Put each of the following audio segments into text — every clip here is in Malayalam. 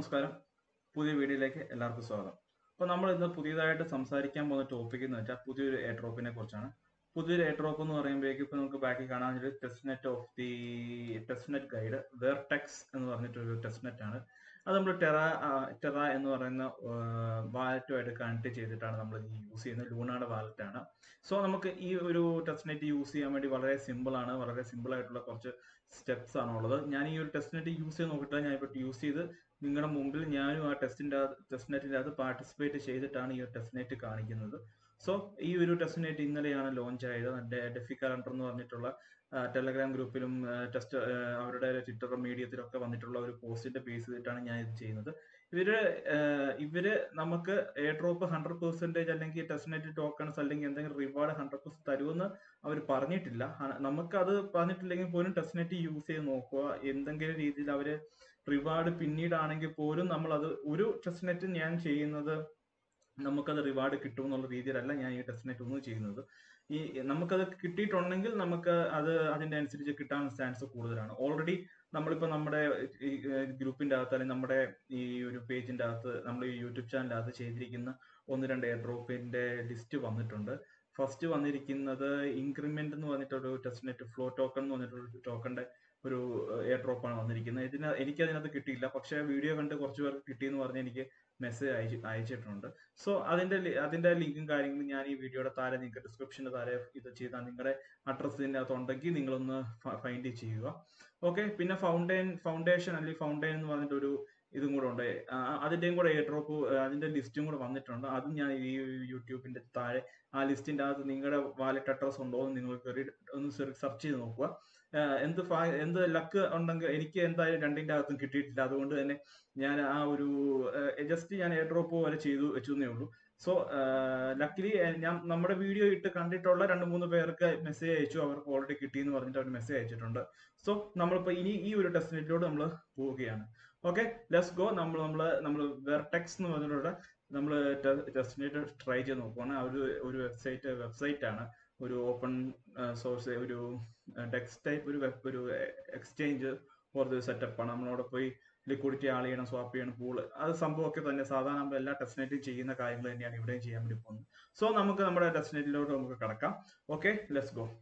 നമസ്കാരം പുതിയ വീഡിയോയിലേക്ക് എല്ലാവർക്കും സ്വാഗതം അപ്പോൾ നമ്മൾ ഇന്ന് പുതിയതായിട്ട് സംസാരിക്കാൻ പോകുന്ന ടോപ്പിക് എന്ന് വെച്ചാൽ പുതിയൊരു എയർ ഡ്രോപ്പിനെ കുറിച്ചാണ് പുതിയൊരു എയർ ഡ്രോപ്പ് എന്ന് പറയുമ്പോഴേക്കും ഇപ്പോൾ നമുക്ക് ബാക്കിൽ കാണാൻ ഒരു test net of the test net guide Vertex എന്ന് പറഞ്ഞിട്ടൊരു ടെസ്റ്റ് നെറ്റ് ആണ് അത് നമ്മൾ ടെറ ടെറ എന്ന് പറയുന്ന വാലറ്റുമായിട്ട് കണക്ട് ചെയ്തിട്ടാണ് നമ്മൾ ഈ യൂസ് ചെയ്യുന്നത് ലൂണയുടെ വാലറ്റ് ആണ് സോ നമുക്ക് ഈ ഒരു ടെസ്റ്റ് നെറ്റ് യൂസ് ചെയ്യാൻ വേണ്ടി വളരെ സിമ്പിൾ ആണ് വളരെ സിമ്പിൾ ആയിട്ടുള്ള കുറച്ച് സ്റ്റെപ്സ് ആണ് ഉള്ളത് ഞാൻ ഈ ഒരു ടെസ്റ്റ് നെറ്റ് യൂസ് ചെയ്ത് നോക്കിയിട്ട് ഞാൻ ഇപ്പോൾ യൂസ് ചെയ്ത് നിങ്ങളുടെ മുമ്പിൽ ഞാനും ആ ടെസ്റ്റിൻ്റെ ടെസ്റ്റ് നെറ്റിൻ്റെ അത് പാർട്ടിസിപ്പേറ്റ് ചെയ്തിട്ടാണ് ഈ ഒരു ടെസ്റ്റ് നെറ്റ് കാണിക്കുന്നത് സോ ഈ ഒരു ടെസ്റ്റ് നെറ്റ് ഇന്നലെയാണ് ലോഞ്ച് ആയത് ഡെഫി കലണ്ടർ എന്ന് പറഞ്ഞിട്ടുള്ള ടെലഗ്രാം ഗ്രൂപ്പിലും ടെസ്റ്റ് അവരുടെ ട്വിറ്റർ മീഡിയത്തിലൊക്കെ വന്നിട്ടുള്ള ഒരു പോസ്റ്റിന്റെ ബേസ് ചെയ്തിട്ടാണ് ഞാൻ ഇത് ചെയ്യുന്നത് ഇവര് ഇവര് നമുക്ക് എയർ ഡ്രോപ്പ് ഹൺഡ്രഡ് പെർസെന്റേജ് അല്ലെങ്കിൽ ടെസ്റ്റ് നെറ്റ് ടോക്കൺസ് അല്ലെങ്കിൽ എന്തെങ്കിലും റിവാർഡ് ഹൺഡ്രഡ് പെർസെന്റ് തരുമെന്ന് അവർ പറഞ്ഞിട്ടില്ല നമുക്ക് അത് പറഞ്ഞിട്ടില്ലെങ്കിൽ പോലും ടെസ്റ്റ് നെറ്റ് യൂസ് ചെയ്ത് നോക്കുക എന്തെങ്കിലും രീതിയിൽ അവര് റിവാർഡ് പിന്നീടാണെങ്കിൽ പോലും നമ്മൾ അത് ഒരു ടെസ്റ്റ് നെറ്റ് ഞാൻ ചെയ്യുന്നത് നമുക്കത് റിവാർഡ് കിട്ടും എന്നുള്ള രീതിയിലല്ല ഞാൻ ഈ ടെസ്റ്റ് നെറ്റ് ഒന്നും ചെയ്യുന്നത് ഈ നമുക്കത് കിട്ടിയിട്ടുണ്ടെങ്കിൽ നമുക്ക് അത് അതിന്റെ അനുസരിച്ച് കിട്ടാൻ ചാൻസ് കൂടുതലാണ് ഓൾറെഡി നമ്മളിപ്പോൾ നമ്മുടെ ഈ ഗ്രൂപ്പിന്റെ അകത്ത് അല്ലെങ്കിൽ നമ്മുടെ ഈ ഒരു പേജിന്റെ അകത്ത് നമ്മൾ ഈ യൂട്യൂബ് ചാനലിന്റെ അകത്ത് ചെയ്തിരിക്കുന്ന ഒന്ന് രണ്ട് എയർ ഡ്രോപ്പിന്റെ ലിസ്റ്റ് വന്നിട്ടുണ്ട് ഫസ്റ്റ് വന്നിരിക്കുന്നത് ഇൻക്രിമെന്റ് എന്ന് പറഞ്ഞിട്ടൊരു ടെസ്റ്റ് നെറ്റ് ഫ്ലോ ടോക്കൺ എന്ന് പറഞ്ഞിട്ടൊരു ടോക്കണിന്റെ ഒരു എയർ ഡ്രോപ്പ് ആണ് വന്നിരിക്കുന്നത് ഇതിന് എനിക്ക് അതിനകത്ത് കിട്ടിയില്ല പക്ഷേ വീഡിയോ കണ്ട് കുറച്ച് പേർക്ക് കിട്ടിയെന്ന് പറഞ്ഞ് എനിക്ക് മെസ്സേജ് അയച്ച് അയച്ചിട്ടുണ്ട് സോ അതിന്റെ അതിന്റെ ലിങ്കും കാര്യങ്ങളും ഞാൻ ഈ വീഡിയോയുടെ താഴെ നിങ്ങൾക്ക് ഡിസ്ക്രിപ്ഷന്റെ താഴെ ഇത് ചെയ്താൽ നിങ്ങളുടെ അഡ്രസ് ഇതിൻ്റെ അകത്ത് ഉണ്ടെങ്കിൽ നിങ്ങളൊന്ന് ഫൈൻഡ് ചെയ്യുക ഓക്കെ പിന്നെ ഫൗണ്ടൈൻ ഫൗണ്ടേഷൻ അല്ലെങ്കിൽ ഫൗണ്ടൈൻ എന്ന് പറഞ്ഞിട്ട് ഒരു ഇതും കൂടെ ഉണ്ട് അതിന്റെയും കൂടെ എയർ ഡ്രോപ്പ് അതിന്റെ ലിസ്റ്റും കൂടെ വന്നിട്ടുണ്ട് അതും ഞാൻ ഈ യൂട്യൂബിന്റെ താഴെ ആ ലിസ്റ്റിന്റെ അകത്ത് നിങ്ങളുടെ വാലറ്റ് അഡ്രസ് ഉണ്ടോ എന്ന് നിങ്ങൾ കയറി ഒന്ന് സെർച്ച് ചെയ്ത് നോക്കുക എന്ത് എന്ത് ലക്ക് ഉണ്ടെങ്കിൽ എനിക്ക് എന്തായാലും രണ്ടിന്റെ അകത്തും കിട്ടിയിട്ടില്ല അതുകൊണ്ട് തന്നെ ഞാൻ ആ ഒരു ജസ്റ്റ് ഞാൻ എയർ ഡ്രോപ്പ് പോലെ ചെയ്തു വെച്ചേ ഉള്ളൂ സോ ലക്കിലി ഞാൻ നമ്മുടെ വീഡിയോ ഇട്ട് കണ്ടിട്ടുള്ള രണ്ട് മൂന്ന് പേർക്ക് മെസ്സേജ് അയച്ചു അവർക്ക് ഓൾറെഡി കിട്ടി എന്ന് പറഞ്ഞിട്ട് അവർ മെസ്സേജ് അയച്ചിട്ടുണ്ട് സോ നമ്മളിപ്പോൾ ഇനി ഈ ഒരു ടെസ്റ്റിനേറ്റിലോട് നമ്മൾ പോവുകയാണ് ഓക്കെ ലെറ്റ്സ് ഗോ നമ്മൾ നമ്മൾ നമ്മൾ വെർടെക്സ് എന്ന് പറഞ്ഞിട്ടുള്ള നമ്മൾ ടെസ്റ്റിനേറ്റ് ട്രൈ ചെയ്ത് നോക്കുവാണ് ആ ഒരു ഒരു വെബ്സൈറ്റ് വെബ്സൈറ്റ് ആണ് ഒരു ഓപ്പൺ സോഴ്സ് ഒരു ടെക്സ്റ്റ് ടൈപ്പ് ഒരു വെബ് ഒരു എക്സ്ചേഞ്ച് പോലത്തെ ഒരു സെറ്റപ്പ് ആണ് നമ്മളവിടെ പോയി ലിക്വിഡിറ്റി ആൾ ചെയ്യണം സ്വാപ്പ് ചെയ്യണം പൂള് അത് സംഭവമൊക്കെ തന്നെ സാധാരണ നമ്മൾ എല്ലാ ടെസ്റ്റിനേറ്റും ചെയ്യുന്ന കാര്യങ്ങൾ തന്നെയാണ് ഇവിടെയും ചെയ്യാൻ വേണ്ടി പോകുന്നത് സോ നമുക്ക് നമ്മുടെ ടെസ്റ്റിനേറ്റിലോട്ട് നമുക്ക് കിടക്കാം okay let's go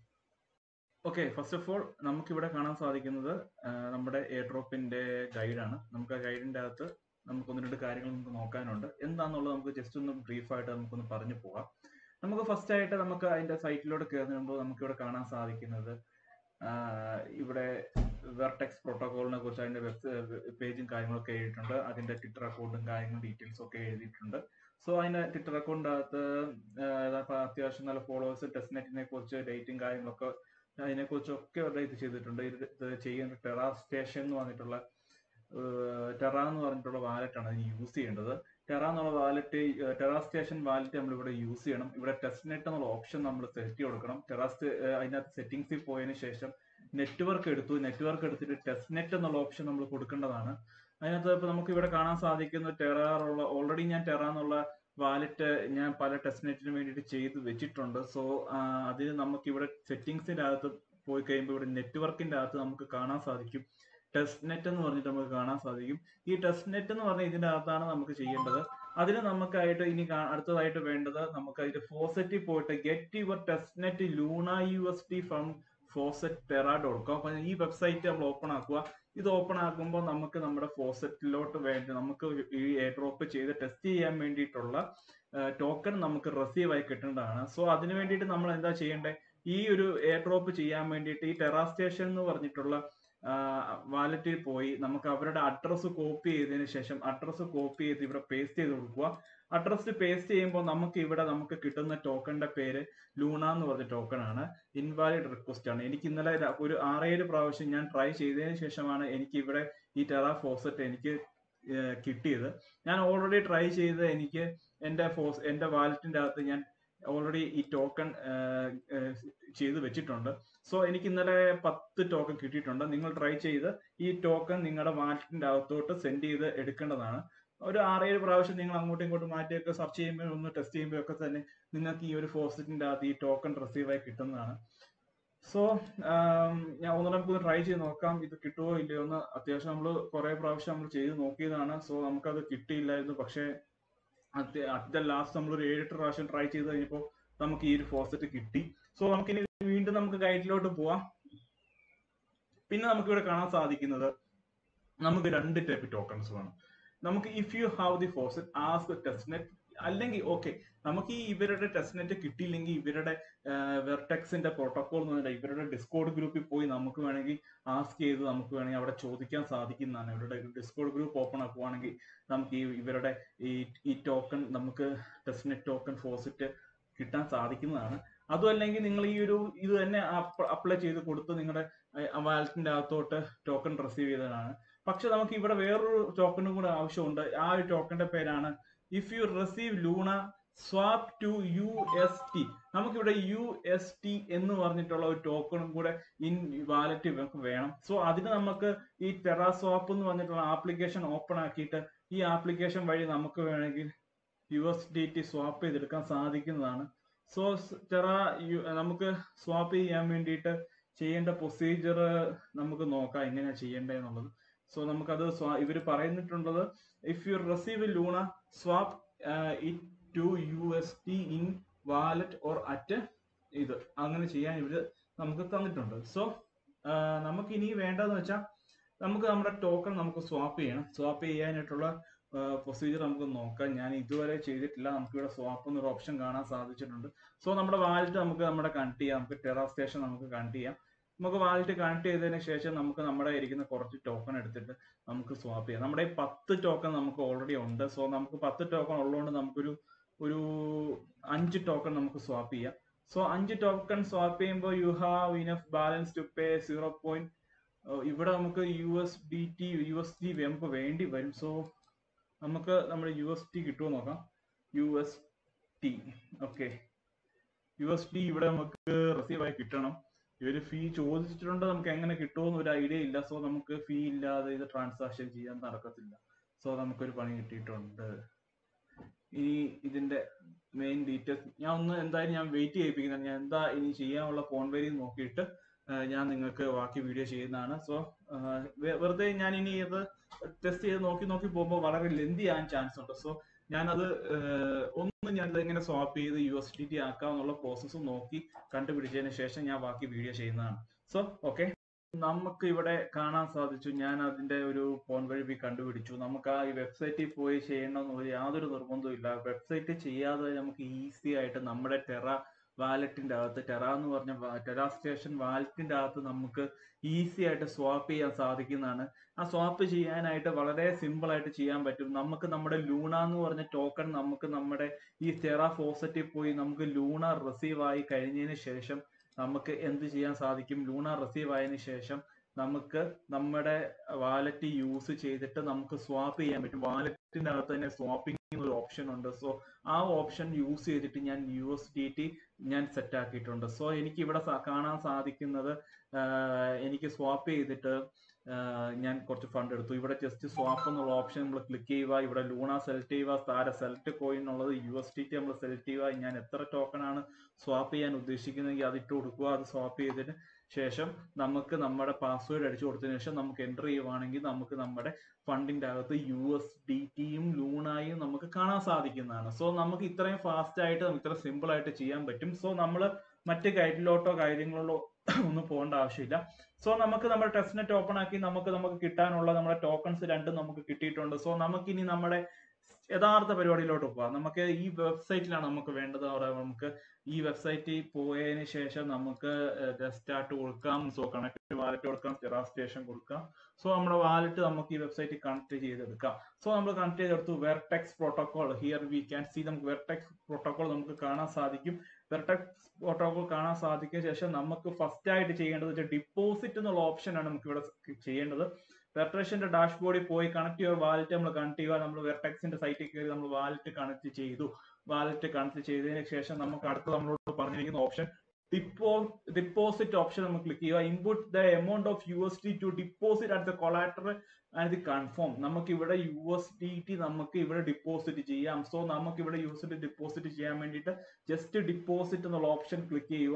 okay first of all നമുക്ക് ഇവിടെ കാണാൻ സാധിക്കുന്നത് നമ്മുടെ എയർ ഡ്രോപ്പിന്റെ ഗൈഡാണ് നമുക്ക് ആ ഗൈഡിന്റെ അകത്ത് നമുക്ക് ഒന്ന് രണ്ട് കാര്യങ്ങൾ നമുക്ക് നോക്കാനുണ്ട് എന്താണെന്നുള്ളത് നമുക്ക് ജസ്റ്റ് ഒന്ന് ബ്രീഫായിട്ട് നമുക്കൊന്ന് പറഞ്ഞു പോകാം നമുക്ക് ഫസ്റ്റ് ആയിട്ട് നമുക്ക് അതിന്റെ സൈറ്റിലോട്ട് കയറുമ്പോൾ നമുക്ക് ഇവിടെ കാണാൻ സാധിക്കുന്നത് ഇവിടെ വെർടെക്സ് പ്രോട്ടോകോളിനെ കുറിച്ച് അതിന്റെ വെബ് പേജും കാര്യങ്ങളൊക്കെ എഴുതിയിട്ടുണ്ട് അതിന്റെ ട്വിറ്റർ അക്കൗണ്ടും കാര്യങ്ങളും ഡീറ്റെയിൽസും ഒക്കെ എഴുതിയിട്ടുണ്ട് സോ അതിന്റെ ട്വിറ്റർ അക്കൗണ്ടിനകത്ത് അത്യാവശ്യം നല്ല ഫോളോവേഴ്സ് ടെസ്റ്റ് നെറ്റിനെ കുറിച്ച് ഡേറ്റും കാര്യങ്ങളൊക്കെ അതിനെ കുറിച്ചൊക്കെ അവരുടെ ഇത് ചെയ്തിട്ടുണ്ട് ഇത് ചെയ്യുന്ന ടെറാ സ്റ്റേഷൻ എന്ന് പറഞ്ഞിട്ടുള്ള ടെറ എന്ന് പറഞ്ഞിട്ടുള്ള വാലറ്റ് ആണ് അതിന് യൂസ് ചെയ്യേണ്ടത് ടെറ എന്നുള്ള വാലറ്റ് ടെറ സ്റ്റേഷൻ വാലറ്റ് നമ്മൾ ഇവിടെ യൂസ് ചെയ്യണം ഇവിടെ ടെസ്റ്റ് നെറ്റ് എന്നുള്ള ഓപ്ഷൻ നമ്മൾ സെലക്ട് ചെയ്ത് കൊടുക്കണം ടെറ അതിനകത്ത് സെറ്റിംഗ്സിൽ പോയതിനു ശേഷം നെറ്റ്വർക്ക് എടുത്തു നെറ്റ്വർക്ക് എടുത്തിട്ട് ടെസ്റ്റ് നെറ്റ് എന്നുള്ള ഓപ്ഷൻ നമ്മൾ കൊടുക്കേണ്ടതാണ് അതിനകത്ത് ഇപ്പൊ നമുക്ക് ഇവിടെ കാണാൻ സാധിക്കുന്ന ടെറാറുള്ള ഓൾറെഡി ഞാൻ ടെറ എന്നുള്ള വാലറ്റ് ഞാൻ പല ടെസ്റ്റ് നെറ്റിന് വേണ്ടിയിട്ട് ചെയ്ത് വെച്ചിട്ടുണ്ട് സോ അതിന് നമുക്ക് ഇവിടെ സെറ്റിംഗ്സിന്റെ അകത്ത് പോയി കഴിയുമ്പോൾ ഇവിടെ നെറ്റ്വർക്കിന്റെ അകത്ത് നമുക്ക് കാണാൻ സാധിക്കും ടെസ്റ്റ് നെറ്റ് എന്ന് പറഞ്ഞിട്ട് നമുക്ക് കാണാൻ സാധിക്കും ഈ ടെസ്റ്റ് നെറ്റ് എന്ന് പറഞ്ഞ ഇതിന്റെ അകത്താണ് നമുക്ക് ചെയ്യേണ്ടത് അതിന് നമുക്കായിട്ട് ഇനി അടുത്തതായിട്ട് വേണ്ടത് നമുക്ക് അതിന്റെ ഫോസറ്റിൽ പോയിട്ട് get your test net Luna U S T from faucet Terra dot com അപ്പൊ ഈ വെബ്സൈറ്റ് നമ്മൾ ഓപ്പൺ ആക്കുക ഇത് ഓപ്പൺ ആക്കുമ്പോൾ നമുക്ക് നമ്മുടെ ഫോസറ്റിലോട്ട് വേണ്ടി നമുക്ക് ഈ എയർ ഡ്രോപ്പ് ചെയ്ത് ടെസ്റ്റ് ചെയ്യാൻ വേണ്ടിയിട്ടുള്ള ടോക്കൺ നമുക്ക് റിസീവ് ആയി കിട്ടേണ്ടതാണ് സോ അതിന് വേണ്ടിയിട്ട് നമ്മൾ എന്താ ചെയ്യേണ്ടത് ഈ ഒരു എയർ ഡ്രോപ്പ് ചെയ്യാൻ വേണ്ടിയിട്ട് ഈ ടെറാ സ്റ്റേഷൻ എന്ന് പറഞ്ഞിട്ടുള്ള വാലറ്റിൽ പോയി നമുക്ക് അവരുടെ അഡ്രസ്സ് കോപ്പി ചെയ്തതിന് ശേഷം അഡ്രസ്സ് കോപ്പി ചെയ്ത് ഇവിടെ പേസ്റ്റ് ചെയ്ത് കൊടുക്കുക അഡ്രസ് പേസ്റ്റ് ചെയ്യുമ്പോൾ നമുക്ക് ഇവിടെ നമുക്ക് കിട്ടുന്ന ടോക്കണിന്റെ പേര് ലൂണ എന്ന് പറഞ്ഞ ടോക്കൺ ആണ് ഇൻവാലിഡ് റിക്വസ്റ്റ് ആണ് എനിക്ക് ഇന്നലെ ഒരു ആറേഴ് പ്രാവശ്യം ഞാൻ ട്രൈ ചെയ്തതിന് ശേഷമാണ് എനിക്ക് ഇവിടെ ഈ ടെറാ ഫോസറ്റ് എനിക്ക് കിട്ടിയത് ഞാൻ ഓൾറെഡി ട്രൈ ചെയ്ത് എനിക്ക് എൻ്റെ ഫോസ് എൻ്റെ വാലറ്റിന്റെ അകത്ത് ഞാൻ ഓൾറെഡി ഈ ടോക്കൺ ചെയ്ത് വെച്ചിട്ടുണ്ട് സോ എനിക്ക് ഇന്നലെ പത്ത് ടോക്കൺ കിട്ടിയിട്ടുണ്ട് നിങ്ങൾ ട്രൈ ചെയ്ത് ഈ ടോക്കൺ നിങ്ങളുടെ വാലറ്റിന്റെ അകത്തോട്ട് സെൻഡ് ചെയ്ത് എടുക്കേണ്ടതാണ് ഒരു ആറേഴ് പ്രാവശ്യം നിങ്ങൾ അങ്ങോട്ടും ഇങ്ങോട്ടും മാറ്റിയൊക്കെ സെർച്ച് ചെയ്യുമ്പോൾ ഒന്ന് ടെസ്റ്റ് ചെയ്യുമ്പോൾ ഒക്കെ തന്നെ നിങ്ങൾക്ക് ഈ ഒരു ഫോസറ്റിന്റെ അകത്ത് ഈ ടോക്കൺ റിസീവ് ആയി കിട്ടുന്നതാണ് സോ ഞാൻ ഒന്ന് നമുക്ക് ട്രൈ ചെയ്ത് നോക്കാം ഇത് കിട്ടുമോ ഇല്ലയോ എന്ന് അത്യാവശ്യം നമ്മൾ കുറെ പ്രാവശ്യം നമ്മൾ ചെയ്ത് നോക്കിയതാണ് സോ നമുക്കത് കിട്ടിയില്ലായിരുന്നു പക്ഷേ അറ്റ് ദ ലാസ്റ്റ് നമ്മൾ ഒരു ഏഴെട്ട് പ്രാവശ്യം ട്രൈ ചെയ്ത് കഴിഞ്ഞപ്പോൾ നമുക്ക് ഈ ഒരു ഫോസറ്റ് കിട്ടി സോ നമുക്കിനി വീണ്ടും നമുക്ക് ഗൈഡിലോട്ട് പോവാം പിന്നെ നമുക്ക് ഇവിടെ കാണാൻ സാധിക്കുന്നത് നമുക്ക് രണ്ട് ടൈപ്പ് ടോക്കൺസ് വേണം നമുക്ക് if you have the faucet ask test net അല്ലെങ്കിൽ ഓക്കെ നമുക്ക് ഈ ഇവരുടെ ടെസ്റ്റ് നെറ്റ് കിട്ടിയില്ലെങ്കിൽ ഇവരുടെ വെർടെക്സിന്റെ പ്രോട്ടോകോൾ എന്ന് പറഞ്ഞാൽ ഇവരുടെ ഡിസ്കോഡ് ഗ്രൂപ്പിൽ പോയി നമുക്ക് വേണമെങ്കിൽ ആസ്ക് ചെയ്ത് നമുക്ക് വേണമെങ്കിൽ അവിടെ ചോദിക്കാൻ സാധിക്കുന്നതാണ് ഇവരുടെ ഡിസ്കോഡ് ഗ്രൂപ്പ് ഓപ്പൺ ആക്കുവാണെങ്കിൽ നമുക്ക് ഈ ഇവരുടെ ഈ ഈ ടോക്കൺ നമുക്ക് ടെസ്റ്റ് നെറ്റ് ടോക്കൺ ഫോസിറ്റ് കിട്ടാൻ സാധിക്കുന്നതാണ് അതും അല്ലെങ്കിൽ നിങ്ങൾ ഈ ഒരു ഇത് തന്നെ അപ്ലൈ ചെയ്ത് കൊടുത്ത് നിങ്ങളുടെ വാലറ്റിന്റെ അകത്തോട്ട് ടോക്കൺ റിസീവ് ചെയ്തതാണ് പക്ഷെ നമുക്ക് ഇവിടെ വേറൊരു ടോക്കണും കൂടെ ആവശ്യമുണ്ട് ആ ഒരു ടോക്കണിന്റെ പേരാണ് if you receive Luna swap to U S T നമുക്കിവിടെ യു എസ് ടി എന്ന് പറഞ്ഞിട്ടുള്ള ഒരു ടോക്കണും കൂടെ ഇൻ വാലറ്റ് നമുക്ക് വേണം സോ അതിന് നമുക്ക് ഈ ടെറാ സ്വാപ്പ് എന്ന് പറഞ്ഞിട്ടുള്ള ആപ്ലിക്കേഷൻ ഓപ്പൺ ആക്കിയിട്ട് ഈ ആപ്ലിക്കേഷൻ വഴി നമുക്ക് വേണമെങ്കിൽ U S D T swap ചെയ്തെടുക്കാൻ സാധിക്കുന്നതാണ് സോ ടെറ നമുക്ക് സ്വാപ്പ് ചെയ്യാൻ വേണ്ടിയിട്ട് ചെയ്യേണ്ട പ്രൊസീജിയർ നമുക്ക് നോക്കാം എങ്ങനെയാ ചെയ്യേണ്ടതെന്നുള്ളത് സോ നമുക്കത് ഇവർ പറയുന്നിട്ടുള്ളത് if you receive Luna swap it to U S T in wallet or at ഇത് അങ്ങനെ ചെയ്യാൻ ഇവർ നമുക്ക് തന്നിട്ടുണ്ട് സോ നമുക്ക് ഇനി വേണ്ടതെന്ന് വെച്ചാൽ നമുക്ക് നമ്മുടെ ടോക്കൺ നമുക്ക് സ്വാപ്പ് ചെയ്യണം സ്വാപ്പ് ചെയ്യാനായിട്ടുള്ള പ്രൊസീജിയർ നമുക്ക് നോക്കാം ഞാൻ ഇതുവരെ ചെയ്തിട്ടില്ല നമുക്ക് ഇവിടെ സ്വാപ്പ് എന്നൊരു ഓപ്ഷൻ കാണാൻ സാധിച്ചിട്ടുണ്ട് സോ നമ്മുടെ വാലറ്റ് നമുക്ക് നമ്മുടെ കണക്ട് ചെയ്യാം നമുക്ക് ടെറാ സ്റ്റേഷൻ നമുക്ക് കണക്ട് ചെയ്യാം നമുക്ക് വാലറ്റ് കണക്ട് ചെയ്തതിന് ശേഷം നമുക്ക് നമ്മുടെ ഇരിക്കുന്ന കുറച്ച് ടോക്കൺ എടുത്തിട്ട് നമുക്ക് സ്വാപ്പ് ചെയ്യാം നമ്മുടെ ഈ പത്ത് ടോക്കൺ നമുക്ക് ഓൾറെഡി ഉണ്ട് സോ നമുക്ക് പത്ത് ടോക്കൺ ഉള്ളതുകൊണ്ട് നമുക്കൊരു ഒരു അഞ്ച് ടോക്കൺ നമുക്ക് സ്വാപ്പ് ചെയ്യാം സോ അഞ്ച് ടോക്കൺ സ്വാപ്പ് ചെയ്യുമ്പോൾ you have enough balance to pay zero point ഇവിടെ നമുക്ക് U S D T U S D നമുക്ക് വേണ്ടി വരും സോ നമുക്ക് നമ്മുടെ യു എസ് ടി കിട്ടുമോ നോക്കാം U S T okay U S T ഇവിടെ നമുക്ക് റിസീവ് ആയി കിട്ടണം ഇവര് ഫീ ചോദിച്ചിട്ടുണ്ട് നമുക്ക് എങ്ങനെ കിട്ടുമെന്ന് ഒരു ഐഡിയ ഇല്ല സോ നമുക്ക് ഫീ ഇല്ലാതെ ഇത് ട്രാൻസാക്ഷൻ ചെയ്യാൻ നടക്കത്തില്ല സോ നമുക്കൊരു പണി കിട്ടിയിട്ടുണ്ട് ഇനി ഇതിന്റെ മെയിൻ ഡീറ്റെയിൽസ് ഞാൻ ഒന്ന് എന്തായാലും ഞാൻ വെയിറ്റ് ചെയ്യിപ്പിക്കുന്നത് ഞാൻ എന്താ ഇനി ചെയ്യാനുള്ള ഫോൺ വരി നോക്കിയിട്ട് ഞാൻ നിങ്ങൾക്ക് ബാക്കി വീഡിയോ ചെയ്യുന്നതാണ് സോ വെറുതെ ഞാൻ ഇനി ഇത് ടെസ്റ്റ് ചെയ്ത് നോക്കി നോക്കി പോകുമ്പോൾ വളരെ ലെന്തി ആകാൻ ചാൻസ് ഉണ്ട് സോ ഞാനത് ഒന്ന് ഞാൻ ഇതെങ്ങനെ സ്വാപ്പ് ചെയ്ത് യു എസ് ഡി ടി ആക്കാമെന്നുള്ള പ്രോസസ്സ് നോക്കി കണ്ടുപിടിച്ചതിന് ശേഷം ഞാൻ ബാക്കി വീഡിയോ ചെയ്യുന്നതാണ് സോ ഓക്കെ നമുക്ക് ഇവിടെ കാണാൻ സാധിച്ചു ഞാൻ അതിന്റെ ഒരു ഫോൺ വഴി കണ്ടുപിടിച്ചു നമുക്ക് ആ ഈ വെബ്സൈറ്റിൽ പോയി ചെയ്യണമെന്ന് യാതൊരു നിർബന്ധവും ഇല്ല വെബ്സൈറ്റ് ചെയ്യാതെ നമുക്ക് ഈസി ആയിട്ട് നമ്മുടെ ടെറ വാലറ്റിന്റെ അകത്ത് ടെറ എന്ന് പറഞ്ഞ ടെറ സ്റ്റേഷൻ വാലറ്റിന്റെ അകത്ത് നമുക്ക് ഈസി ആയിട്ട് സ്വാപ്പ് ചെയ്യാൻ സാധിക്കുന്നതാണ് ആ സ്വാപ്പ് ചെയ്യാനായിട്ട് വളരെ സിമ്പിൾ ആയിട്ട് ചെയ്യാൻ പറ്റും നമുക്ക് നമ്മുടെ ലൂണ എന്ന് പറഞ്ഞ ടോക്കൺ നമുക്ക് നമ്മുടെ ഈ ടെറ ഫോസറ്റിൽ പോയി നമുക്ക് ലൂണ റിസീവ് ആയി കഴിഞ്ഞതിന് ശേഷം നമുക്ക് എന്ത് ചെയ്യാൻ സാധിക്കും ലൂണ റിസീവ് ആയതിനു ശേഷം നമുക്ക് നമ്മുടെ വാലറ്റ് യൂസ് ചെയ്തിട്ട് നമുക്ക് സ്വാപ്പ് ചെയ്യാൻ പറ്റും വാലറ്റിന്റെ അകത്ത് തന്നെ സ്വാപ്പിംഗ് ഒരു ഓപ്ഷൻ ഉണ്ട് സോ ആ ഓപ്ഷൻ യൂസ് ചെയ്തിട്ട് ഞാൻ യു എസ് ഡി ടി ഞാൻ സെറ്റ് ആക്കിയിട്ടുണ്ട് സോ എനിക്ക് ഇവിടെ കാണാൻ സാധിക്കുന്നത് എനിക്ക് സ്വാപ്പ് ചെയ്തിട്ട് ഞാൻ കുറച്ച് ഫണ്ട് എടുത്തു ഇവിടെ ജസ്റ്റ് സ്വാപ്പ് എന്നുള്ള ഓപ്ഷൻ നമ്മൾ ക്ലിക്ക് ചെയ്യുക ഇവിടെ ലൂണ സെലക്ട് ചെയ്യുക താര സെലക്ട് കോയിൻ എന്നുള്ളത് യു എസ് ടി ടി നമ്മൾ സെലക്ട് ചെയ്യുക ഞാൻ എത്ര ടോക്കൺ ആണ് സ്വാപ്പ് ചെയ്യാൻ ഉദ്ദേശിക്കുന്നതെങ്കിൽ അത് ഇട്ട് കൊടുക്കുക അത് സ്വാപ്പ് ചെയ്തതിന് ശേഷം നമുക്ക് നമ്മുടെ പാസ്വേഡ് അടിച്ചു കൊടുത്തതിന് ശേഷം നമുക്ക് എൻ്റർ ചെയ്യുവാണെങ്കിൽ നമുക്ക് നമ്മുടെ ഫണ്ടിന്റെ അകത്ത് യു എസ് ഡി ടിയും ലൂണായും നമുക്ക് കാണാൻ സാധിക്കുന്നതാണ് സോ നമുക്ക് ഇത്രയും ഫാസ്റ്റ് ആയിട്ട് നമുക്ക് ഇത്ര സിമ്പിൾ ആയിട്ട് ചെയ്യാൻ പറ്റും സോ നമ്മൾ മറ്റ് ഗൈഡിലോട്ടോ കാര്യങ്ങളിലോ ഒന്നും പോകേണ്ട ആവശ്യമില്ല സോ നമുക്ക് നമ്മുടെ ടെസ്റ്റ് നെറ്റ് ഓപ്പൺ ആക്കി നമുക്ക് നമുക്ക് കിട്ടാനുള്ള നമ്മുടെ ടോക്കൺസ് രണ്ടും നമുക്ക് കിട്ടിയിട്ടുണ്ട് സോ നമുക്കിനി നമ്മുടെ യഥാർത്ഥ പരിപാടിയിലോട്ട് പോവാം നമുക്ക് ഈ വെബ്സൈറ്റിലാണ് നമുക്ക് വേണ്ടത് അവിടെ നമുക്ക് ഈ വെബ്സൈറ്റിൽ പോയതിന് ശേഷം നമുക്ക് സ്റ്റാർട്ട് കൊടുക്കാം സോ കണക്ട് വാലറ്റ് കൊടുക്കാം ടെറാ സ്റ്റേഷൻ കൊടുക്കാം സോ നമ്മുടെ വാലറ്റ് നമുക്ക് ഈ വെബ്സൈറ്റിൽ കണക്ട് ചെയ്തെടുക്കാം സോ നമ്മൾ കണക്ട് ചെയ്തെടുത്തു Vertex protocol here we can see നമുക്ക് വെർടെക്സ് പ്രോട്ടോകോൾ നമുക്ക് കാണാൻ സാധിക്കും വെർടെക്സ് പ്രോട്ടോകോൾ കാണാൻ സാധിക്കുന്ന ശേഷം നമുക്ക് ഫസ്റ്റ് ആയിട്ട് ചെയ്യേണ്ടത് ഡിപ്പോസിറ്റ് എന്നുള്ള ഓപ്ഷൻ ആണ് നമുക്ക് ഇവിടെ ചെയ്യേണ്ടത് വെർട്രേഷന്റെ ഡാഷ്ബോർഡിൽ പോയി കണക്ട് ചെയ്യുക വാലറ്റ് നമ്മൾ കണക്ട് ചെയ്യുക നമ്മൾ വെർടെക്സിന്റെ സൈറ്റിൽ കയറി നമ്മൾ വാലറ്റ് കണക്ട് ചെയ്തു വാലറ്റ് കണക്ട് ചെയ്തതിന് ശേഷം നമുക്ക് അടുത്ത് നമ്മളോട് പറഞ്ഞിരിക്കുന്ന ഓപ്ഷൻ ഡിപ്പോ ഡിപ്പോസിറ്റ് ഓപ്ഷൻ നമ്മൾ ക്ലിക്ക് ചെയ്യുക input the amount of U S T to deposit at the collateral and the confirm നമുക്ക് ഇവിടെ യു എസ് ഡി ടി നമുക്ക് ഇവിടെ ഡിപ്പോസിറ്റ് ചെയ്യാം സോ നമുക്ക് ഇവിടെ യു എസ് ഡി ഡിപ്പോസിറ്റ് ചെയ്യാൻ വേണ്ടിയിട്ട് ജസ്റ്റ് ഡിപ്പോസിറ്റ് എന്നുള്ള ഓപ്ഷൻ ക്ലിക്ക് ചെയ്യുക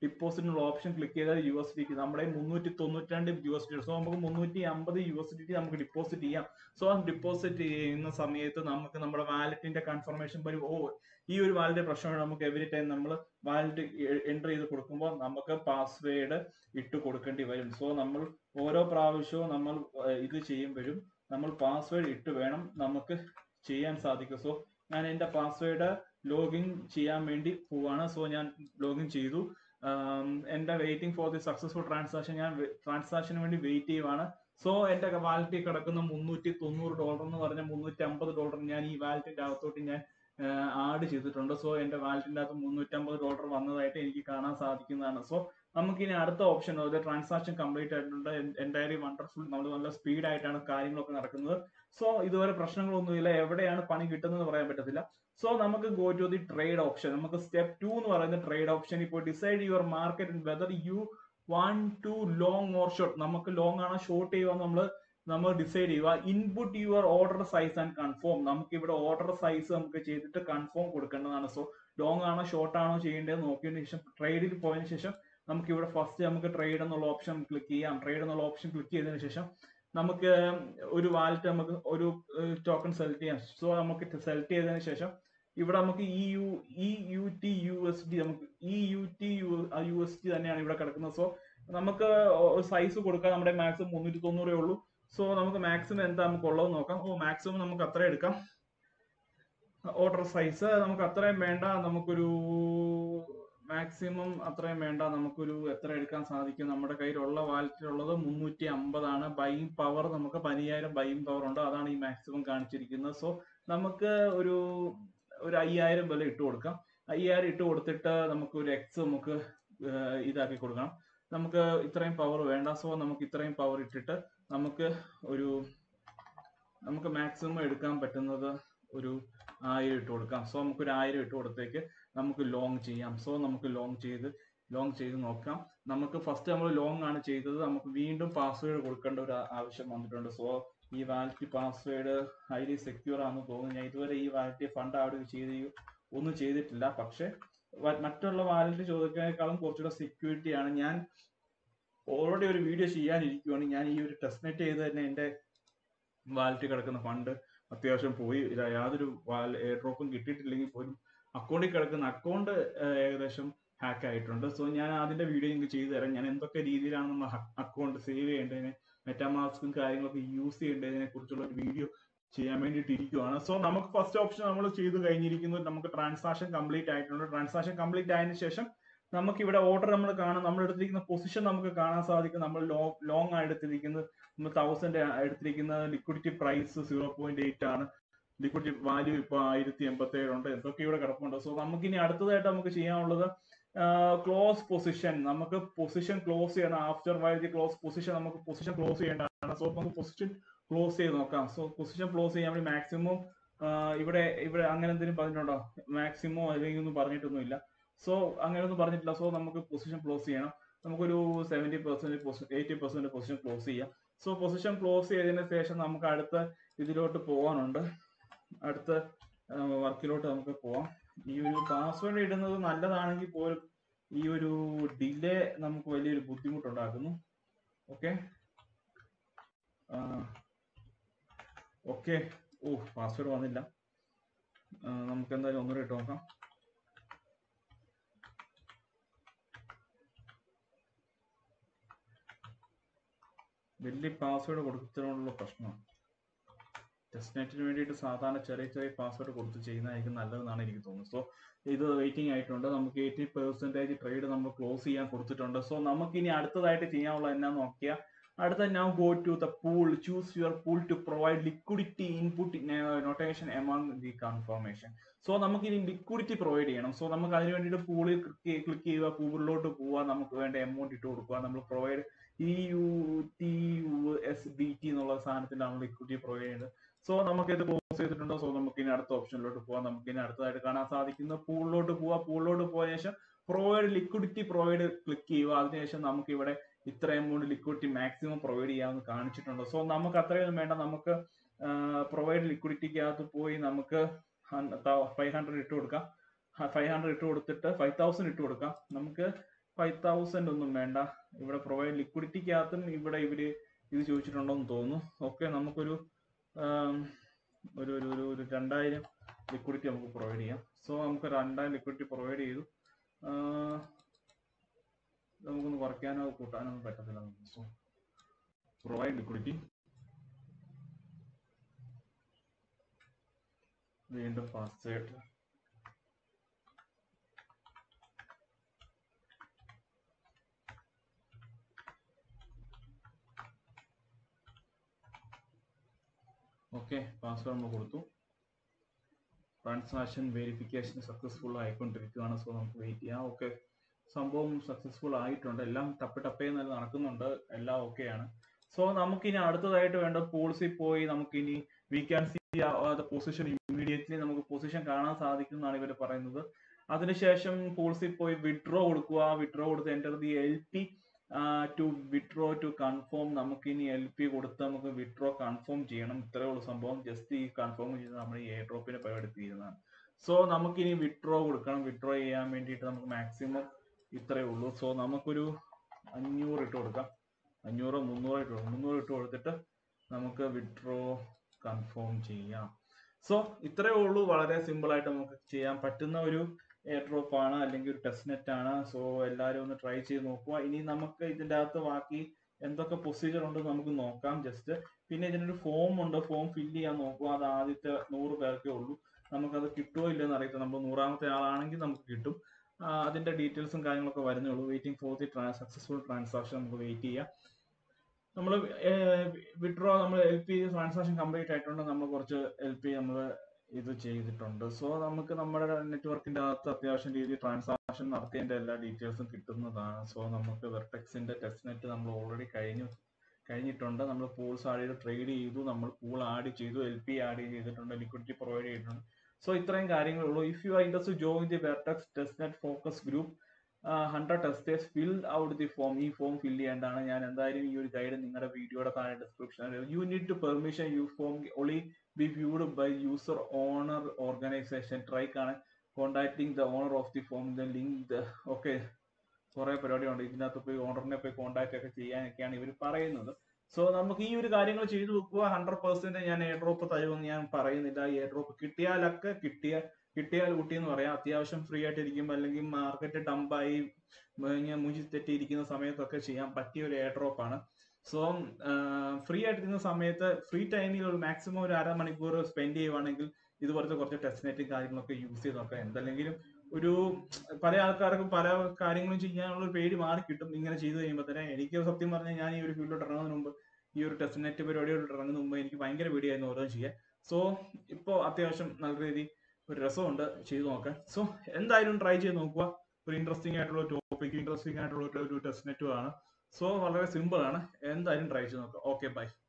ഡിപ്പോസിറ്റിനുള്ള ഓപ്ഷൻ ക്ലിക്ക് ചെയ്താൽ യു എസ് ഡിക്ക് നമ്മുടെ മുന്നൂറ്റി തൊണ്ണൂറ്റി രണ്ട് യു എസ് ഡി സോ നമുക്ക് മുന്നൂറ്റി അമ്പത് യു എസ് ഡി നമുക്ക് ഡിപ്പോസിറ്റ് ചെയ്യാം സോ ആ ഡിപ്പോസിറ്റ് ചെയ്യുന്ന സമയത്ത് നമുക്ക് നമ്മുടെ വാലറ്റിന്റെ കൺഫർമേഷൻ വരും ഓ ഈ ഒരു വാലറ്റ് പ്രശ്നമാണ് നമുക്ക് എവറി ടൈം നമ്മൾ വാലറ്റ് എൻ്റർ ചെയ്ത് കൊടുക്കുമ്പോൾ നമുക്ക് പാസ്വേഡ് ഇട്ട് കൊടുക്കേണ്ടി വരും സോ നമ്മൾ ഓരോ പ്രാവശ്യവും നമ്മൾ ഏർ, ഇത് ചെയ്യുമ്പോഴും നമ്മൾ പാസ്വേഡ് ഇട്ട് വേണം നമുക്ക് ചെയ്യാൻ സാധിക്കും സോ ഞാൻ എൻ്റെ പാസ്വേഡ് ലോഗിൻ ചെയ്യാൻ വേണ്ടി പോവാണ് സോ ഞാൻ ലോഗിൻ ചെയ്തു ആം, എൻ്റെ waiting for the successful transaction ഞാൻ ട്രാൻസാക്ഷന് വേണ്ടി വെയിറ്റ് ചെയ്യുവാണ് സോ എൻ്റെ വാലറ്റിൽ കിടക്കുന്ന മുന്നൂറ്റി തൊണ്ണൂറ് ഡോളർ എന്ന് പറഞ്ഞ മുന്നൂറ്റി അമ്പത് ഡോളർ ഞാൻ ഈ വാലറ്റിന്റെ അകത്തോട്ട് ഞാൻ ആഡ് ചെയ്തിട്ടുണ്ട് സോ എൻ്റെ വാലറ്റിന്റെ അകത്ത് മുന്നൂറ്റമ്പത് ഡോളർ വന്നതായിട്ട് എനിക്ക് കാണാൻ സാധിക്കുന്നതാണ് സോ നമുക്കിനി അടുത്ത ഓപ്ഷൻ ഒരു ട്രാൻസാക്ഷൻ കംപ്ലീറ്റ് ആയിട്ടുണ്ട് എൻറ്റയർലി വണ്ടർഫുൾ നമ്മൾ നല്ല സ്പീഡ് ആയിട്ടാണ് കാര്യങ്ങളൊക്കെ നടക്കുന്നത് സോ ഇതുവരെ പ്രശ്നങ്ങളൊന്നുമില്ല എവിടെയാണ് പണി കിട്ടുന്നത് പറയാൻ പറ്റത്തില്ല സോ നമുക്ക് go to the trade option നമുക്ക് സ്റ്റെപ്പ് ടു എന്ന് പറയുന്ന ട്രേഡ് ഓപ്ഷൻ ഇപ്പോൾ decide your market whether you want to long or short നമുക്ക് ലോങ് ആണോ ഷോർട്ട് ചെയ്യുക നമ്മൾ നമ്മൾ ഡിസൈഡ് ചെയ്യുക input your order size and confirm നമുക്ക് ഇവിടെ ഓർഡർ സൈസ് നമുക്ക് ചെയ്തിട്ട് കൺഫേം കൊടുക്കേണ്ടതാണ് സോ ലോങ് ആണോ ഷോർട്ട് ആണോ ചെയ്യേണ്ടത് നോക്കിയതിന് ശേഷം ട്രേഡിൽ പോയതിനു ശേഷം നമുക്ക് ഇവിടെ ഫസ്റ്റ് നമുക്ക് ട്രേഡ് എന്നുള്ള ഓപ്ഷൻ ക്ലിക്ക് ചെയ്യാം ട്രേഡ് എന്നുള്ള ഓപ്ഷൻ ക്ലിക്ക് ചെയ്തതിനു ശേഷം നമുക്ക് ഒരു വാലറ്റ് നമുക്ക് ഒരു ടോക്കൺ സെലക്ട് ചെയ്യാം സോ നമുക്ക് സെലക്ട് ചെയ്തതിനു ശേഷം ഇവിടെ നമുക്ക് E U E U T U S D നമുക്ക് E U T U U S D തന്നെയാണ് ഇവിടെ കിടക്കുന്നത് സോ നമുക്ക് സൈസ് കൊടുക്കാം നമ്മുടെ മാക്സിമം മുന്നൂറ്റി തൊണ്ണൂറേ ഉള്ളൂ സോ നമുക്ക് മാക്സിമം എന്താ നമുക്ക് ഉള്ളത് നോക്കാം ഓ മാക്സിമം നമുക്ക് അത്ര എടുക്കാം ഓർഡർ സൈസ് നമുക്ക് അത്രയും വേണ്ട നമുക്കൊരു മാക്സിമം അത്രയും വേണ്ട നമുക്കൊരു എത്ര എടുക്കാൻ സാധിക്കും നമ്മുടെ കയ്യിലുള്ള വാലറ്റിലുള്ളത് മുന്നൂറ്റി അമ്പതാണ് ബൈങ് പവർ നമുക്ക് പതിനായിരം ബൈങ് പവർ ഉണ്ട് അതാണ് ഈ മാക്സിമം കാണിച്ചിരിക്കുന്നത് സോ നമുക്ക് ഒരു ഒരു അയ്യായിരം വില ഇട്ട് കൊടുക്കാം അയ്യായിരം ഇട്ട് കൊടുത്തിട്ട് നമുക്ക് ഒരു എക്സ് നമുക്ക് ഏർ ഇതാക്കി കൊടുക്കണം നമുക്ക് ഇത്രയും പവർ വേണ്ട സോ നമുക്ക് ഇത്രയും പവർ ഇട്ടിട്ട് നമുക്ക് ഒരു നമുക്ക് മാക്സിമം എടുക്കാൻ പറ്റുന്നത് ഒരു ആയിരം ഇട്ട് കൊടുക്കാം സോ നമുക്ക് ഒരു ആയിരം ഇട്ട് കൊടുത്തേക്ക് നമുക്ക് ലോങ് ചെയ്യാം സോ നമുക്ക് ലോങ് ചെയ്ത് ലോങ് ചെയ്ത് നോക്കാം നമുക്ക് ഫസ്റ്റ് നമ്മൾ ലോങ് ആണ് ചെയ്തത് നമുക്ക് വീണ്ടും പാസ്വേഡ് കൊടുക്കേണ്ട ഒരു ആ- ആവശ്യം വന്നിട്ടുണ്ട് സോ ഈ വാലറ്റ് പാസ്വേഡ് ഹൈലി സെക്യൂർ ആണെന്ന് തോന്നുന്നു ഞാൻ ഇതുവരെ ഈ വാലറ്റ് ഫണ്ട് ആഡ് ചെയ്ത് ഒന്നും ചെയ്തിട്ടില്ല പക്ഷെ വ- മറ്റുള്ള വാലറ്റ് ചോദിക്കുന്നതിനേക്കാളും കുറച്ചുകൂടെ സെക്യൂരിറ്റി ആണ് ഞാൻ ഓൾറെഡി ഒരു വീഡിയോ ചെയ്യാനിരിക്കുവാണ് ഞാൻ ഈ ഒരു ടെസ്റ്റ് നെറ്റ് ചെയ്ത് തന്നെ എൻ്റെ വാലറ്റ് കിടക്കുന്ന ഫണ്ട് അത്യാവശ്യം പോയി ഇല്ല യാതൊരു ഡ്രോപ്പും കിട്ടിയിട്ടില്ലെങ്കിൽ പോലും അക്കൗണ്ടിൽ കിടക്കുന്ന അക്കൗണ്ട് ഏകദേശം ഹാക്ക് ആയിട്ടുണ്ട് സോ ഞാൻ അതിന്റെ വീഡിയോ നിങ്ങൾക്ക് ചെയ്തു തരാം ഞാൻ എന്തൊക്കെ രീതിയിലാണ് നമ്മൾ അക്കൗണ്ട് സേവ് ചെയ്യേണ്ടതിന് മെറ്റാമാസ്കും കാര്യങ്ങളൊക്കെ യൂസ് ചെയ്യേണ്ടതിനെ കുറിച്ചുള്ള ഒരു വീഡിയോ ചെയ്യാൻ വേണ്ടിയിട്ട് ഇരിക്കുവാണ് സോ നമുക്ക് ഫസ്റ്റ് ഓപ്ഷൻ നമ്മൾ ചെയ്ത് കഴിഞ്ഞിരിക്കുന്നു നമുക്ക് ട്രാൻസാക്ഷൻ കംപ്ലീറ്റ് ആയിട്ടുണ്ട് ട്രാൻസാക്ഷൻ കംപ്ലീറ്റ് ആയതിനു ശേഷം നമുക്ക് ഇവിടെ ഓർഡർ നമ്മൾ കാണാം നമ്മൾ എടുത്തിരിക്കുന്ന പൊസിഷൻ നമുക്ക് കാണാൻ സാധിക്കും നമ്മൾ ലോ ലോങ് ആണ് എടുത്തിരിക്കുന്നത് നമ്മൾ തൗസൻഡ് എടുത്തിരിക്കുന്ന liquidity price zero point eight ആണ് ലിക്വിഡിറ്റി വാല്യൂ ഇപ്പൊ ആയിരത്തി എൺപത്തി ഏഴുണ്ട് എന്തൊക്കെ ഇവിടെ കിടപ്പുണ്ട് സോ നമുക്ക് ഇനി അടുത്തതായിട്ട് നമുക്ക് ചെയ്യാനുള്ളത് ക്ലോസ് പൊസിഷൻ നമുക്ക് പൊസിഷൻ ക്ലോസ് ചെയ്യണം ആഫ്റ്റർ വൈദ്യ ക്ലോസ് പൊസിഷൻ നമുക്ക് പൊസിഷൻ ക്ലോസ് ചെയ്യേണ്ടതാണ് സോ നമുക്ക് പൊസിഷൻ ക്ലോസ് ചെയ്ത് നോക്കാം സോ പൊസിഷൻ ക്ലോസ് ചെയ്യാൻ വേണ്ടി മാക്സിമം ഇവിടെ ഇവിടെ അങ്ങനെ എന്തെങ്കിലും പറഞ്ഞിട്ടുണ്ടോ മാക്സിമം അല്ലെങ്കിൽ ഒന്നും പറഞ്ഞിട്ടൊന്നുമില്ല സോ അങ്ങനെ ഒന്നും പറഞ്ഞിട്ടില്ല സോ നമുക്ക് പൊസിഷൻ ക്ലോസ് ചെയ്യണം നമുക്കൊരു seventy percent eighty percent position close ചെയ്യാം സോ പൊസിഷൻ ക്ലോസ് ചെയ്തതിന് ശേഷം നമുക്ക് അടുത്ത ഇതിലോട്ട് പോകാനുണ്ട് അടുത്ത വർക്കിലോട്ട് നമുക്ക് പോവാം ഈ ഒരു പാസ്വേഡ് ഇടുന്നത് നല്ലതാണെങ്കിൽ പോലും ഈ ഒരു ഡിലേ നമുക്ക് വലിയൊരു ബുദ്ധിമുട്ടുണ്ടാക്കുന്നു ഓക്കെ ഓക്കെ ഓ പാസ്വേഡ് വന്നില്ല ആ, നമുക്ക് എന്തായാലും ഒന്നുകൂടെ ഇട്ട് നോക്കാം വലിയ പാസ്വേഡ് കൊടുത്തതിനോടുള്ള പ്രശ്നമാണ് ടെസ്റ്റ് നെറ്റിന് വേണ്ടിയിട്ട് സാധാരണ ചെറിയ ചെറിയ പാസ്വേഡ് കൊടുത്ത് ചെയ്യുന്നതായിരിക്കും നല്ലതെന്നാണ് എനിക്ക് തോന്നുന്നത് സോ ഇത് വെയിറ്റിംഗ് ആയിട്ടുണ്ട് നമുക്ക് എയ്റ്റി പെർസെൻറ്റേജ് ട്രേഡ് നമ്മൾ ക്ലോസ് ചെയ്യാൻ കൊടുത്തിട്ടുണ്ട് സോ നമുക്ക് ഇനി അടുത്തതായിട്ട് ചെയ്യാനുള്ള എന്നാന്ന് നോക്കിയാൽ അടുത്ത now go to the pool choose your pool to provide liquidity input notation among the confirmation so നമുക്ക് ഇനി ലിക്വിഡിറ്റി പ്രൊവൈഡ് ചെയ്യണം സോ നമുക്ക് അതിന് വേണ്ടിയിട്ട് പൂളിൽ ക്ലിക്ക് ചെയ്യുക പൂളിലോട്ട് പോവുക നമുക്ക് വേണ്ട എമൗണ്ട് ഇട്ട് കൊടുക്കുക നമ്മൾ provide E U T U S D T എന്നുള്ള സാധനത്തിലാണ് ലിക്വിഡിറ്റി പ്രൊവൈഡ് ചെയ്യുന്നത് സോ നമുക്ക് ഇത് ക്ലോസ് ചെയ്തിട്ടുണ്ടോ സോ നമുക്ക് ഇനി അടുത്ത ഓപ്ഷനിലോട്ട് പോവാം നമുക്ക് ഇനി അടുത്തതായിട്ട് കാണാൻ സാധിക്കുന്ന പൂളിലോട്ട് പോവാ പൂളിലോട്ട് പോയതിനു ശേഷം പ്രൊവൈഡ് ലിക്വിഡിറ്റി പ്രൊവൈഡ് ക്ലിക്ക് ചെയ്യുക അതിനുശേഷം നമുക്ക് ഇവിടെ ഇത്ര എമൗണ്ട് ലിക്വിഡിറ്റി മാക്സിമം പ്രൊവൈഡ് ചെയ്യാമെന്ന് കാണിച്ചിട്ടുണ്ട് സോ നമുക്ക് അത്രയൊന്നും വേണ്ട നമുക്ക് പ്രൊവൈഡ് ലിക്വിഡിറ്റിക്കകത്ത് പോയി നമുക്ക് ഫൈവ് ഹൺഡ്രഡ് ഇട്ട് കൊടുക്കാം ഫൈവ് ഹൺഡ്രഡ് ഇട്ട് കൊടുത്തിട്ട് ഫൈവ് തൗസൻഡ് ഇട്ട് കൊടുക്കാം നമുക്ക് ഫൈവ് തൗസൻഡ് ഒന്നും വേണ്ട ഇവിടെ പ്രൊവൈഡ് ലിക്വിഡിറ്റിക്കകത്തും ഇവിടെ ഇവര് ഇത് ചോദിച്ചിട്ടുണ്ടോന്ന് തോന്നുന്നു ഓക്കെ നമുക്കൊരു ആം, ഒരു ഒരു ഒരു ഒരു രണ്ടായിരം ലിക്വിഡിറ്റി നമുക്ക് പ്രൊവൈഡ് ചെയ്യാം സോ നമുക്ക് രണ്ടായിരം ലിക്വിഡിറ്റി പ്രൊവൈഡ് ചെയ്തു ആ, നമുക്കൊന്ന് കുറയ്ക്കാനോ കൂട്ടാനോ ഒന്നും പറ്റത്തില്ല സോ പ്രൊവൈഡ് ലിക്വിഡിറ്റി വീണ്ടും പാസ്വേഡ് ഓക്കെ പാസ്വേഡ് നമ്മൾ കൊടുത്തു ട്രാൻസാക്ഷൻ വെരിഫിക്കേഷൻ സക്സസ്ഫുൾ ആയിക്കൊണ്ടിരിക്കുകയാണ് സോ നമുക്ക് വെയിറ്റ് ചെയ്യാം ഓക്കെ സംഭവം സക്സസ്ഫുൾ ആയിട്ടുണ്ട് എല്ലാം ടപ്പ് ടപ്പേ നല്ല നടക്കുന്നുണ്ട് എല്ലാം ഓക്കെയാണ് സോ നമുക്കിനി അടുത്തതായിട്ട് വേണ്ട പോളിസി പോയി നമുക്കിനി we can see position immediately നമുക്ക് പൊസിഷൻ കാണാൻ സാധിക്കും എന്നാണ് ഇവർ പറയുന്നത് അതിനുശേഷം പോളിസി പോയി വിഡ്രോ കൊടുക്കുക വിഡ്രോ കൊടുത്ത് enter the L P to withdraw to confirm നമുക്ക് ഇനി എൽ പി കൊടുത്ത് നമുക്ക് വിഡ്രോ കൺഫേം ചെയ്യണം ഇത്രയേ ഉള്ളൂ സംഭവം ജസ്റ്റ് ഈ കൺഫേം ചെയ്ത് നമ്മൾ ഈ എയർ ഡ്രോപ്പിനെ പരിപാടി തീരുന്നതാണ് സോ നമുക്കിനി വിഡ്രോ കൊടുക്കണം വിഡ്രോ ചെയ്യാൻ വേണ്ടിയിട്ട് നമുക്ക് മാക്സിമം ഇത്രയേ ഉള്ളൂ സോ നമുക്കൊരു അഞ്ഞൂറ് ഇട്ട് കൊടുക്കാം അഞ്ഞൂറ് മുന്നൂറ് ഇട്ട് കൊടുക്കാം മുന്നൂറ് ഇട്ട് കൊടുത്തിട്ട് നമുക്ക് വിഡ്രോ കൺഫേം ചെയ്യാം സോ ഇത്രയേ ഉള്ളൂ വളരെ സിമ്പിൾ ആയിട്ട് നമുക്ക് ചെയ്യാൻ പറ്റുന്ന ഒരു എയർ ഡ്രോപ്പ് ആണ് അല്ലെങ്കിൽ ഒരു ടെസ്റ്റ് നെറ്റ് ആണ് സോ എല്ലാവരും ഒന്ന് ട്രൈ ചെയ്ത് നോക്കുക ഇനി നമുക്ക് ഇതിൻ്റെ അകത്ത് ബാക്കി എന്തൊക്കെ പ്രൊസീജിയർ ഉണ്ടെന്ന് നമുക്ക് നോക്കാം ജസ്റ്റ് പിന്നെ ഇതിനൊരു ഫോം ഉണ്ട് ഫോം ഫില്ല് ചെയ്യാൻ നോക്കുക അത് ആദ്യത്തെ നൂറ് പേർക്കേ ഉള്ളൂ നമുക്കത് കിട്ടുമോ ഇല്ലെന്ന് അറിയത്തില്ല നമ്മൾ നൂറാമത്തെ ആളാണെങ്കിൽ നമുക്ക് കിട്ടും ആ, അതിന്റെ ഡീറ്റെയിൽസും കാര്യങ്ങളൊക്കെ വരുന്നേ ഉള്ളൂ waiting for the trans successful transaction നമുക്ക് വെയിറ്റ് ചെയ്യാം നമ്മൾ വിഡ്രോ നമ്മൾ എൽ പി ട്രാൻസാക്ഷൻ കംപ്ലീറ്റ് ആയിട്ടുണ്ട് നമ്മൾ കുറച്ച് എൽ പി നമ്മൾ ഇത് ചെയ്തിട്ടുണ്ട് സോ നമുക്ക് നമ്മുടെ നെറ്റ്വർക്കിന്റെ അകത്ത് അത്യാവശ്യം രീതിയിൽ ട്രാൻസാക്ഷൻ നടത്തിയതിന്റെ എല്ലാ ഡീറ്റെയിൽസും കിട്ടുന്നതാണ് സോ നമുക്ക് വെർട്ടെക്സിന്റെ ടെസ്റ്റ് നെറ്റ് നമ്മൾ ഓൾറെഡി കഴിഞ്ഞു കഴിഞ്ഞിട്ടുണ്ട് നമ്മൾ പൂൾസ് ആഡ് ചെയ്ത് ട്രേഡ് ചെയ്തു നമ്മൾ പൂൾ ആഡ് ചെയ്തു എൽ പി ആഡ് ചെയ്തിട്ടുണ്ട് ലിക്വിഡിറ്റി പ്രൊവൈഡ് ചെയ്തിട്ടുണ്ട് സോ ഇത്രയും കാര്യങ്ങളുള്ളൂ if you are interest join the Vertex test net focus group hundred testers fill out the form ഈ ഫോം ഫിൽ ചെയ്യേണ്ടതാണ് ഞാൻ എന്തായാലും ഈ ഒരു ഗൈഡ് നിങ്ങളുടെ വീഡിയോയുടെ താഴെ description you need to permission you form only be viewed by user owner organisation try കാണാൻ contacting the owner of the form the link okay കുറെ പരിപാടിയുണ്ട് ഇതിനകത്ത് പോയി ഓണറിനെ പോയി കോണ്ടാക്ട് ഒക്കെ ചെയ്യാനൊക്കെയാണ് ഇവർ പറയുന്നത് സോ നമുക്ക് ഈ ഒരു കാര്യങ്ങൾ ചെയ്തു വെക്കുക ഹൺഡ്രഡ് പെർസെന്റ് ഞാൻ എയർ ഡ്രോപ്പ് തരുമെന്ന് ഞാൻ പറയുന്നില്ല എയർ ഡ്രോപ്പ് കിട്ടിയാലൊക്കെ കിട്ടിയ കിട്ടിയാൽ കുട്ടി എന്ന് പറയാം അത്യാവശ്യം ഫ്രീ ആയിട്ട് ഇരിക്കുമ്പോൾ അല്ലെങ്കിൽ മാർക്കറ്റ് ഡംപായി ഇങ്ങനെ മുഞ്ചി തെറ്റിയിരിക്കുന്ന സമയത്തൊക്കെ ചെയ്യാൻ പറ്റിയ ഒരു എയർ ഡ്രോപ്പ് ആണ് സോ ഫ്രീ ആയിട്ടിരുന്ന സമയത്ത് ഫ്രീ ടൈമിൽ ഒരു മാക്സിമം ഒരു അരമണിക്കൂർ സ്പെൻഡ് ചെയ്യുവാണെങ്കിൽ ഇതുപോലത്തെ കുറച്ച് ടെസ്റ്റ് നെറ്റും കാര്യങ്ങളൊക്കെ യൂസ് ചെയ്ത് നോക്കാം എന്തെങ്കിലും ഒരു പല ആൾക്കാർക്കും പല കാര്യങ്ങളും ചെയ്യാനുള്ള ഒരു പേടി മാറി കിട്ടും ഇങ്ങനെ ചെയ്തു കഴിയുമ്പോൾ തന്നെ എനിക്ക് സത്യം പറഞ്ഞാൽ ഞാൻ ഈ ഒരു ഫീൽഡിലോട്ട് ഇറങ്ങുന്നതിന് മുമ്പ് ഈ ഒരു ടെസ്റ്റ് നെറ്റ് പരിപാടിയോട്ട് ഇറങ്ങുന്നതിന് മുമ്പ് എനിക്ക് ഭയങ്കര പേടിയായിരുന്നു ഓരോന്നും ചെയ്യാൻ സോ ഇപ്പോൾ അത്യാവശ്യം നല്ല രീതി ഒരു രസമുണ്ട് ചെയ്തു നോക്കാൻ സോ എന്തായാലും ട്രൈ ചെയ്ത് നോക്കുക ഒരു ഇൻട്രസ്റ്റിംഗ് ആയിട്ടുള്ള ടോപ്പിക് ഇൻട്രസ്റ്റിംഗ് ആയിട്ടുള്ള ഒരു ടെസ്റ്റ് നെറ്റും ആണ് സോ വളരെ സിമ്പിൾ ആണ് എന്തായാലും ട്രൈ ചെയ്ത് നോക്കുക ഓക്കെ ബൈ